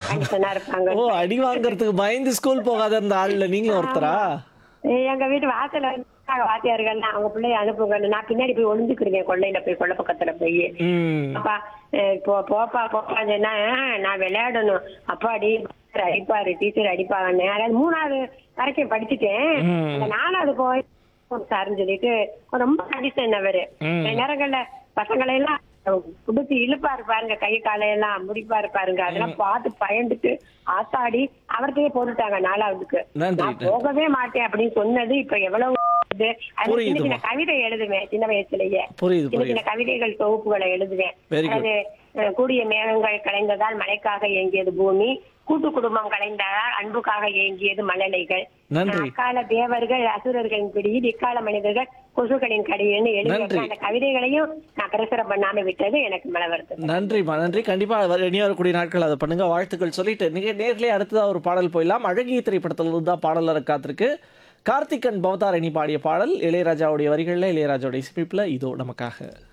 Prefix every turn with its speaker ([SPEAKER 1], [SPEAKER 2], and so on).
[SPEAKER 1] கண்டிஷனா இருப்பாங்க
[SPEAKER 2] ஓ அடி வாங்குறதுக்கு பயந்து ஸ்கூல் போகாத இருந்த ஆள்ல நீங்களும் ஒருத்தரா
[SPEAKER 1] எங்க வீட்டு வாசல்ல வந்து இருக்காங்க வாத்தியார்கள் அவங்க பிள்ளைய அனுப்புங்க நான் பின்னாடி போய் ஒளிஞ்சுக்கிடுவேன் கொள்ளையில போய் கொள்ள பக்கத்துல போய்
[SPEAKER 2] ம்
[SPEAKER 1] அப்பா அஹ் போ போப்பா போப்பா சொன்னா "ஆஹ், நான் விளையாடணும் அப்பாடி teacher அடிப்பாரு டீச்சர் அடிப்பாங்க அதாவது மூணாவது வரைக்கும் படிச்சுட்டேன்
[SPEAKER 2] ம்.
[SPEAKER 1] அந்த நாலாவது போய் சார்னு சொல்லிட்டு ரொம்ப கண்டிஷன் அவரு
[SPEAKER 2] ம்.
[SPEAKER 1] சில நேரங்கள்ல பசங்களை எல்லாம் குடுத்து இழுப்பாரு பாருங்க கை காலையெல்லாம் முடிப்பாரு பாருங்க அதெல்லாம் பார்த்து பயந்துட்டு ஆத்தாடி அவர்கிட்டயே போட்டுட்டாங்க நாலாவதுக்கு
[SPEAKER 2] நன்றி
[SPEAKER 1] நான் போகவே மாட்டேன் அப்படின்னு சொன்னது இப்ப எவ்வளவு இது. அது சின்ன சின்ன
[SPEAKER 2] புரியுதுமா.
[SPEAKER 1] கவிதை எழுதுவேன் சின்ன வயசுலயே
[SPEAKER 2] புரியுது
[SPEAKER 1] சின்ன
[SPEAKER 2] புரியுது
[SPEAKER 1] சின்ன கவிதைகள் தொகுப்புகளை எழுதுவேன்
[SPEAKER 2] Very good.
[SPEAKER 1] அதாவது அஹ், கூடிய மேகங்கள் கலைந்ததால் மழைக்காக ஏங்கியது பூமி கூட்டு குடும்பம் கலைந்ததால் அன்புக்காக ஏங்கியது மழலைகள்
[SPEAKER 2] நன்றி.
[SPEAKER 1] அக்கால தேவர்கள் அசுரர்களின் பிடியில் இக்கால மனிதர்கள் கொசுக்களின் கடியன்னு
[SPEAKER 2] நன்றி.
[SPEAKER 1] எழுதி அந்த கவிதைகளையும் நான் பிரசுரம் பண்ணாம விட்டது எனக்கு மழை வருது
[SPEAKER 2] நன்றிம்மா நன்றி கண்டிப்பா வர- இனி வரக்கூடிய நாட்கள் அதை பண்ணுங்க வாழ்த்துக்கள் சொல்லிட்டு நீங்க நேர்லயே அடுத்ததா ஒரு பாடல் போயிடலாம் அழகிய திரைப்படத்துல இருந்து தான் பாடல் வர காத்திருக்கு கார்த்திகன் பவதாரணி பாடிய பாடல் இளையராஜாவுடைய வரிகளில் இளையராஜாவுடைய இசைப்பில் இதோ நமக்காக